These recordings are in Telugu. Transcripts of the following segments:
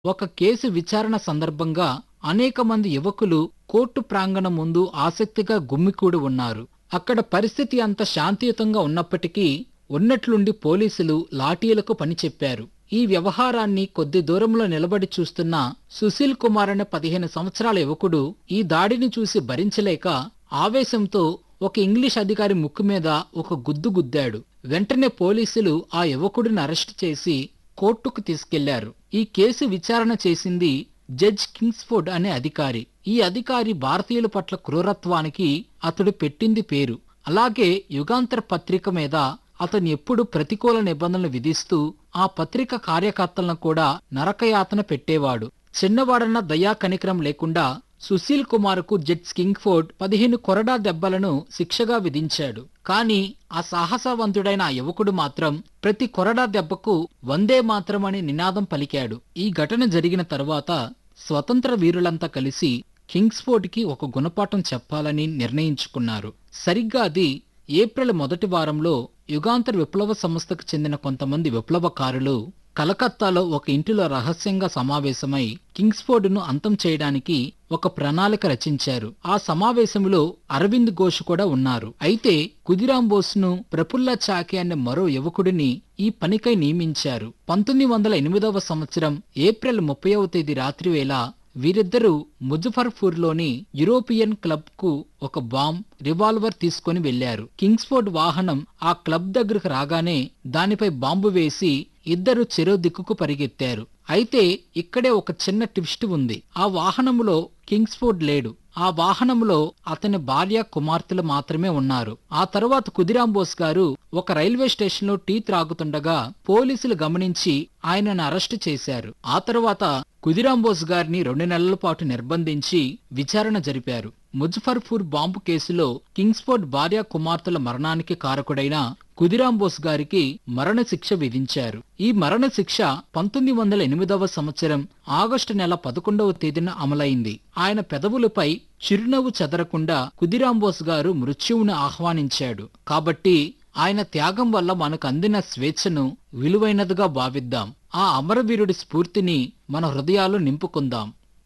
ఒక కేసు విచారణ సందర్భంగా అనేక మంది యువకులు కోర్టు ప్రాంగణం ముందు ఆసక్తిగా గుమ్మికూడి ఉన్నారు అక్కడ పరిస్థితి అంత శాంతియుతంగా ఉన్నప్పటికీ ఉన్నట్లుండి పోలీసులు లాఠీలకు పని చెప్పారు ఈ వ్యవహారాన్ని కొద్ది దూరంలో నిలబడి చూస్తున్న సుశీల్ కుమార్ అనే పదిహేను సంవత్సరాల యువకుడు ఈ దాడిని చూసి భరించలేక ఆవేశంతో ఒక ఇంగ్లీష్ అధికారి ముక్కు మీద ఒక గుద్దు గుద్దాడు వెంటనే పోలీసులు ఆ యువకుడిని అరెస్టు చేసి కోర్టుకు తీసుకెళ్లారు ఈ కేసు విచారణ చేసింది జడ్జ్ కింగ్స్ఫోర్డ్ అనే అధికారి ఈ అధికారి భారతీయుల పట్ల క్రూరత్వానికి అతడు పెట్టింది పేరు అలాగే యుగాంతర్ పత్రిక మీద అతను ఎప్పుడు ప్రతికూల నిబంధనలు విధిస్తూ ఆ పత్రిక కార్యకర్తలను కూడా నరకయాతన పెట్టేవాడు చిన్నవాడన్న దయా కనికరం లేకుండా సుశీల్ కుమార్కు జడ్జ్ కింగ్ఫోర్డ్ పదిహేను కొరడా దెబ్బలను శిక్షగా విధించాడు కానీ ఆ సాహసవంతుడైన ఆ యువకుడు మాత్రం ప్రతి కొరడా దెబ్బకు వందే మాత్రం అని నినాదం పలికాడు ఈ ఘటన జరిగిన తర్వాత స్వతంత్ర వీరులంతా కలిసి కింగ్స్ఫోర్డ్కి ఒక గుణపాఠం చెప్పాలని నిర్ణయించుకున్నారు సరిగ్గా అది ఏప్రిల్ మొదటి వారంలో యుగాంతర్ విప్లవ సంస్థకు చెందిన కొంతమంది విప్లవకారులు కలకత్తాలో ఒక ఇంటిలో రహస్యంగా సమావేశమై కింగ్స్ఫోర్డ్ను అంతం చేయడానికి ఒక ప్రణాళిక రచించారు ఆ సమావేశంలో అరవింద్ ఘోష్ కూడా ఉన్నారు అయితే కుదిరాం బోస్ను ప్రఫుల్ల చాకే అనే మరో యువకుడిని ఈ పనికై నియమించారు పంతొమ్మిది వందల ఎనిమిదవ సంవత్సరం ఏప్రిల్ ముప్పైవ తేదీ రాత్రివేళ వీరిద్దరూ ముజఫర్పూర్లోని యూరోపియన్ క్లబ్ కు ఒక బాంబ్ రివాల్వర్ తీసుకొని వెళ్లారు కింగ్స్ఫోర్డ్ వాహనం ఆ క్లబ్ దగ్గరకు రాగానే దానిపై బాంబు వేసి ఇద్దరు చెరో దిక్కుకు పరిగెత్తారు అయితే ఇక్కడే ఒక చిన్న ట్విస్ట్ ఉంది ఆ వాహనంలో కింగ్స్ఫోర్డ్ లేడు ఆ వాహనంలో అతని భార్య కుమార్తెలు మాత్రమే ఉన్నారు ఆ తర్వాత కుదిరాం బోస్ గారు ఒక రైల్వే స్టేషన్లో టీ త్రాగుతుండగా పోలీసులు గమనించి ఆయనను అరెస్టు చేశారు ఆ తర్వాత కుదిరాం బోస్ గారిని రెండు నెలల పాటు నిర్బంధించి విచారణ జరిపారు ముజఫర్పూర్ బాంబు కేసులో కింగ్స్ఫోర్డ్ భార్య కుమార్తెల మరణానికి కారకుడైన కుదిరాం బోస్ గారికి మరణశిక్ష విధించారు ఈ మరణ శిక్ష పంతొమ్మిది వందల ఎనిమిదవ సంవత్సరం ఆగస్టు నెల పదకొండవ తేదీన అమలైంది ఆయన పెదవులపై చిరునవ్వు చెదరకుండా కుదిరాం బోస్ గారు మృత్యువును ఆహ్వానించాడు కాబట్టి ఆయన త్యాగం వల్ల మనకు అందిన స్వేచ్ఛను విలువైనదిగా భావిద్దాం ఆ అమరవీరుడి స్ఫూర్తిని మన హృదయాలు నింపుకుందాం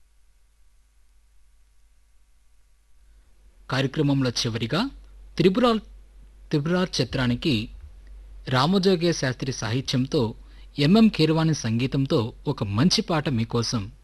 కార్యక్రమంలో చివరిగా త్రిపుర త్రిపుర చిత్రానికి రామజోగయ్య శాస్త్రి సాహిత్యంతో ఎంఎం కీరవాణి సంగీతంతో ఒక మంచి పాట మీకోసం